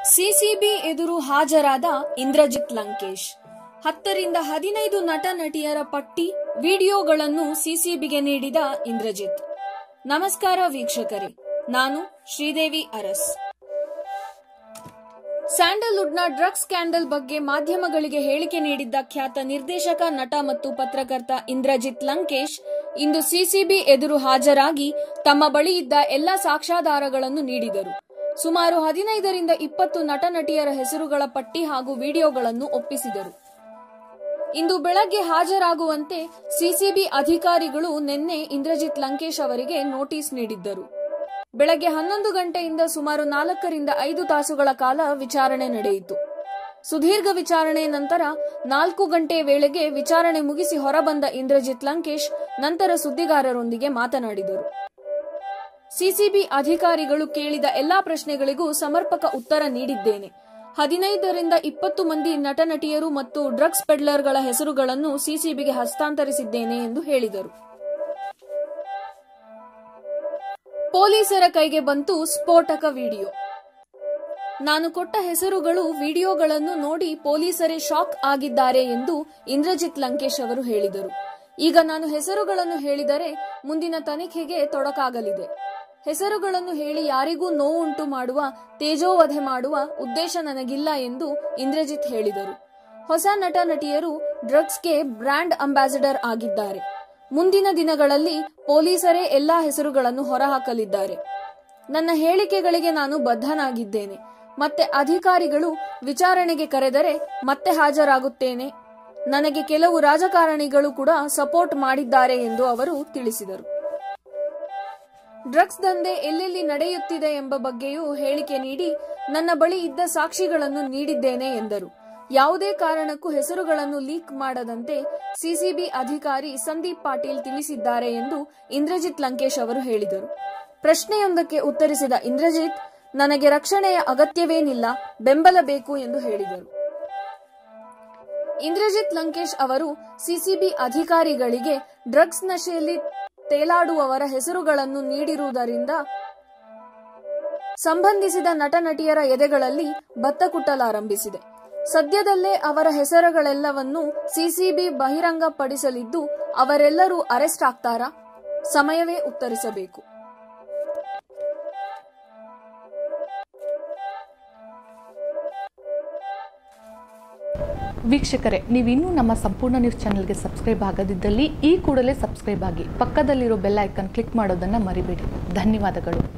CCB ಎದುರು ಹಾಜರಾದ ಇಂದ್ರಜಿತ್ ಲಂಕೇಶ್ ಹತ್ತರಿಂದ ಹದಿನೈದು ನಟ ನಟಿಯರ ಪಟ್ಟಿ ವಿಡಿಯೋಗಳನ್ನು ಸಿಸಿಬಿಗೆ ನೀಡಿದ ಇಂದ್ರಜಿತ್ ನಮಸ್ಕಾರ ವೀಕ್ಷಕರೇ ನಾನು ಶ್ರೀದೇವಿ ಅರಸ್ ಸ್ಯಾಂಡಲ್ವುಡ್ನ ಡ್ರಗ್ಸ್ ಸ್ಕ್ಯಾಂಡಲ್ ಬಗ್ಗೆ ಮಾಧ್ಯಮಗಳಿಗೆ ಹೇಳಿಕೆ ನೀಡಿದ್ದ ಖ್ಯಾತ ನಿರ್ದೇಶಕ ನಟ ಮತ್ತು ಪತ್ರಕರ್ತ ಇಂದ್ರಜಿತ್ ಲಂಕೇಶ್ ಇಂದು ಸಿಸಿಬಿ ಎದುರು ಹಾಜರಾಗಿ ತಮ್ಮ ಬಳಿ ಇದ್ದ ಎಲ್ಲಾ ಸಾಕ್ಷ್ಯಾಧಾರಗಳನ್ನು ನೀಡಿದರು ಸುಮಾರು ಹದಿನೈದರಿಂದ ಇಪ್ಪತ್ತು ನಟ ನಟಿಯರ ಹೆಸರುಗಳ ಪಟ್ಟಿ ಹಾಗೂ ವಿಡಿಯೋಗಳನ್ನು ಒಪ್ಪಿಸಿದರು ಇಂದು ಬೆಳಗ್ಗೆ ಹಾಜರಾಗುವಂತೆ ಸಿಸಿಬಿ ಅಧಿಕಾರಿಗಳು ನಿನ್ನೆ ಇಂದ್ರಜಿತ್ ಲಂಕೇಶ್ ಅವರಿಗೆ ನೋಟಿಸ್ ನೀಡಿದ್ದರು ಬೆಳಗ್ಗೆ ಹನ್ನೊಂದು ಗಂಟೆಯಿಂದ ಸುಮಾರು ನಾಲ್ಕರಿಂದ ಐದು ತಾಸುಗಳ ಕಾಲ ವಿಚಾರಣೆ ನಡೆಯಿತು ಸುದೀರ್ಘ ವಿಚಾರಣೆ ನಂತರ ನಾಲ್ಕು ಗಂಟೆ ವೇಳೆಗೆ ವಿಚಾರಣೆ ಮುಗಿಸಿ ಹೊರಬಂದ ಇಂದ್ರಜಿತ್ ಲಂಕೇಶ್ ನಂತರ ಸುದ್ದಿಗಾರರೊಂದಿಗೆ ಮಾತನಾಡಿದರು ಸಿಸಿಬಿ ಅಧಿಕಾರಿಗಳು ಕೇಳಿದ ಎಲ್ಲಾ ಪ್ರಶ್ನೆಗಳಿಗೂ ಸಮರ್ಪಕ ಉತ್ತರ ನೀಡಿದ್ದೇನೆ ಹದಿನೈದರಿಂದ ಇಪ್ಪತ್ತು ಮಂದಿ ನಟ ನಟಿಯರು ಮತ್ತು ಡ್ರಗ್ಸ್ ಪೆಡ್ಲರ್ಗಳ ಹೆಸರುಗಳನ್ನು ಸಿಸಿಬಿಗೆ ಹಸ್ತಾಂತರಿಸಿದ್ದೇನೆ ಎಂದು ಹೇಳಿದರು ಪೊಲೀಸರ ಕೈಗೆ ಬಂತು ಸ್ಫೋಟಕ ವಿಡಿಯೋ ನಾನು ಕೊಟ್ಟ ಹೆಸರುಗಳು ವಿಡಿಯೋಗಳನ್ನು ನೋಡಿ ಪೊಲೀಸರೇ ಶಾಕ್ ಆಗಿದ್ದಾರೆ ಎಂದು ಇಂದ್ರಜಿತ್ ಲಂಕೇಶ್ ಅವರು ಹೇಳಿದರು ಈಗ ನಾನು ಹೆಸರುಗಳನ್ನು ಹೇಳಿದರೆ ಮುಂದಿನ ತನಿಖೆಗೆ ತೊಡಕಾಗಲಿದೆ ಹೆಸರುಗಳನ್ನು ಹೇಳಿ ಯಾರಿಗೂ ನೋವುಂಟು ಮಾಡುವ ತೇಜೋವಧೆ ಮಾಡುವ ಉದ್ದೇಶ ನನಗಿಲ್ಲ ಎಂದು ಇಂದ್ರಜಿತ್ ಹೇಳಿದರು ಹೊಸ ನಟ ನಟಿಯರು ಡ್ರಗ್ಸ್ಗೆ ಬ್ರ್ಯಾಂಡ್ ಅಂಬಾಸಿಡರ್ ಆಗಿದ್ದಾರೆ ಮುಂದಿನ ದಿನಗಳಲ್ಲಿ ಪೊಲೀಸರೇ ಎಲ್ಲಾ ಹೆಸರುಗಳನ್ನು ಹೊರಹಾಕಲಿದ್ದಾರೆ ನನ್ನ ಹೇಳಿಕೆಗಳಿಗೆ ನಾನು ಬದ್ಧನಾಗಿದ್ದೇನೆ ಮತ್ತೆ ಅಧಿಕಾರಿಗಳು ವಿಚಾರಣೆಗೆ ಕರೆದರೆ ಮತ್ತೆ ಹಾಜರಾಗುತ್ತೇನೆ ನನಗೆ ಕೆಲವು ರಾಜಕಾರಣಿಗಳು ಕೂಡ ಸಪೋರ್ಟ್ ಮಾಡಿದ್ದಾರೆ ಎಂದು ಅವರು ತಿಳಿಸಿದರು ಡ್ರಗ್ಸ್ ದಂಧೆ ಎಲ್ಲೆಲ್ಲಿ ನಡೆಯುತ್ತಿದೆ ಎಂಬ ಬಗ್ಗೆಯೂ ಹೇಳಿಕೆ ನೀಡಿ ನನ್ನ ಬಳಿ ಇದ್ದ ಸಾಕ್ಷಿಗಳನ್ನು ನೀಡಿದ್ದೇನೆ ಎಂದರು ಯಾವುದೇ ಕಾರಣಕ್ಕೂ ಹೆಸರುಗಳನ್ನು ಲೀಕ್ ಮಾಡದಂತೆ ಸಿಸಿಬಿ ಅಧಿಕಾರಿ ಸಂದೀಪ್ ಪಾಟೀಲ್ ತಿಳಿಸಿದ್ದಾರೆ ಎಂದು ಇಂದ್ರಜಿತ್ ಲಂಕೇಶ್ ಅವರು ಹೇಳಿದರು ಪ್ರಶ್ನೆಯೊಂದಕ್ಕೆ ಉತ್ತರಿಸಿದ ಇಂದ್ರಜಿತ್ ನನಗೆ ರಕ್ಷಣೆಯ ಅಗತ್ಯವೇನಿಲ್ಲ ಬೆಂಬಲ ಬೇಕು ಎಂದು ಹೇಳಿದರು ಇಂದ್ರಜಿತ್ ಲಂಕೇಶ್ ಅವರು ಸಿಸಿಬಿ ಅಧಿಕಾರಿಗಳಿಗೆ ಡ್ರಗ್ಸ್ ನಶೆಯಲ್ಲಿ ತೇಲಾಡುವವರ ಹೆಸರುಗಳನ್ನು ನೀಡಿರುವುದರಿಂದ ಸಂಬಂಧಿಸಿದ ನಟ ನಟಿಯರ ಎದೆಗಳಲ್ಲಿ ಭತ್ತ ಕುಟ್ಟಲಾರಂಭಿಸಿದೆ ಸದ್ಯದಲ್ಲೇ ಅವರ ಹೆಸರುಗಳೆಲ್ಲವನ್ನು ಸಿಸಿಬಿ ಬಹಿರಂಗಪಡಿಸಲಿದ್ದು ಅವರೆಲ್ಲರೂ ಅರೆಸ್ಟ್ ಆಗ್ತಾರಾ ಸಮಯವೇ ಉತ್ತರಿಸಬೇಕು ವೀಕ್ಷಕರೇ ನೀವಿನ್ನೂ ನಮ್ಮ ಸಂಪೂರ್ಣ ನ್ಯೂಸ್ ಚಾನೆಲ್ಗೆ ಸಬ್ಸ್ಕ್ರೈಬ್ ಆಗದಿದ್ದಲ್ಲಿ ಈ ಕೂಡಲೇ ಸಬ್ಸ್ಕ್ರೈಬ್ ಆಗಿ ಪಕ್ಕದಲ್ಲಿರೋ ಬೆಲ್ ಐಕನ್ ಕ್ಲಿಕ್ ಮಾಡೋದನ್ನು ಮರಿಬೇಡಿ ಧನ್ಯವಾದಗಳು